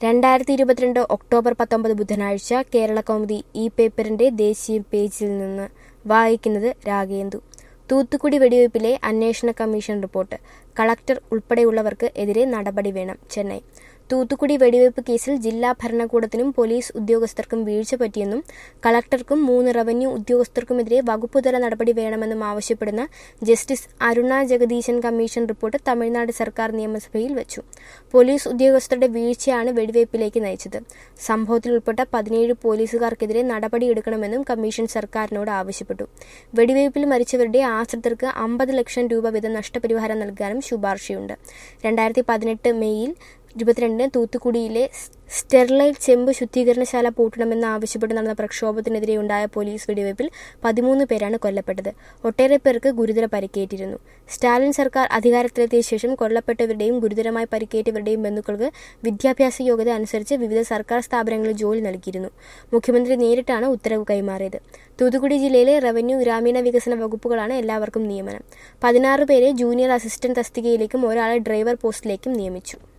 രണ്ടായിരത്തി ഇരുപത്തിരണ്ട് ഒക്ടോബർ പത്തൊമ്പത് ബുധനാഴ്ച കേരള കൗമുദി ഈ പേപ്പറിന്റെ ദേശീയ പേജിൽ നിന്ന് വായിക്കുന്നത് രാഗേന്ദു തൂത്തുക്കുടി വെടിവയ്പിലെ അന്വേഷണ കമ്മീഷൻ റിപ്പോർട്ട് കളക്ടർ ഉൾപ്പെടെയുള്ളവർക്ക് എതിരെ നടപടി വേണം ചെന്നൈ തൂത്തുക്കുടി വെടിവയ്പ് കേസിൽ ജില്ലാ ഭരണകൂടത്തിനും പോലീസ് ഉദ്യോഗസ്ഥർക്കും വീഴ്ച പറ്റിയെന്നും കളക്ടർക്കും മൂന്ന് റവന്യൂ ഉദ്യോഗസ്ഥർക്കുമെതിരെ വകുപ്പുതല നടപടി വേണമെന്നും ആവശ്യപ്പെടുന്ന justice Aruna Jagadeesan commission report Tamil Nadu സർക്കാർ നിയമസഭയിൽ വച്ചു പോലീസ് ഉദ്യോഗസ്ഥരുടെ വീഴ്ചയാണ് വെടിവയ്പിലേക്ക് നയിച്ചത് സംഭവത്തിൽ ഉൾപ്പെട്ട പതിനേഴ് പോലീസുകാർക്കെതിരെ നടപടിയെടുക്കണമെന്നും കമ്മീഷൻ സർക്കാരിനോട് ആവശ്യപ്പെട്ടു വെടിവയ്പിൽ മരിച്ചവരുടെ ആശ്രിതർക്ക് അമ്പത് ലക്ഷം രൂപ വീതം നഷ്ടപരിഹാരം നൽകാനും ശുപാർശയുണ്ട് രണ്ടായിരത്തി പതിനെട്ട് മെയ്യിൽ ഇരുപത്തിരണ്ടിന് തൂത്തുക്കുടിയിലെ സ്റ്റെർലൈറ്റ് ചെമ്പ് ശുദ്ധീകരണശാല പൂട്ടണമെന്ന് ആവശ്യപ്പെട്ട് നടന്ന പ്രക്ഷോഭത്തിനെതിരെയുണ്ടായ പോലീസ് വെടിവയ്പിൽ പതിമൂന്ന് പേരാണ് കൊല്ലപ്പെട്ടത് ഒട്ടേറെ പേർക്ക് ഗുരുതര പരിക്കേറ്റിരുന്നു സ്റ്റാലിൻ സർക്കാർ അധികാരത്തിലെത്തിയ ശേഷം കൊല്ലപ്പെട്ടവരുടെയും ഗുരുതരമായി പരിക്കേറ്റവരുടെയും ബന്ധുക്കൾക്ക് വിദ്യാഭ്യാസ യോഗ്യത അനുസരിച്ച് വിവിധ സർക്കാർ സ്ഥാപനങ്ങളിൽ ജോലി നൽകിയിരുന്നു മുഖ്യമന്ത്രി നേരിട്ടാണ് ഉത്തരവ് കൈമാറിയത് തൂത്തുക്കുടി ജില്ലയിലെ റവന്യൂ ഗ്രാമീണ വികസന വകുപ്പുകളാണ് എല്ലാവർക്കും നിയമനം പതിനാറ് പേരെ ജൂനിയർ അസിസ്റ്റന്റ് തസ്തികയിലേക്കും ഒരാളെ ഡ്രൈവർ പോസ്റ്റിലേക്കും നിയമിച്ചു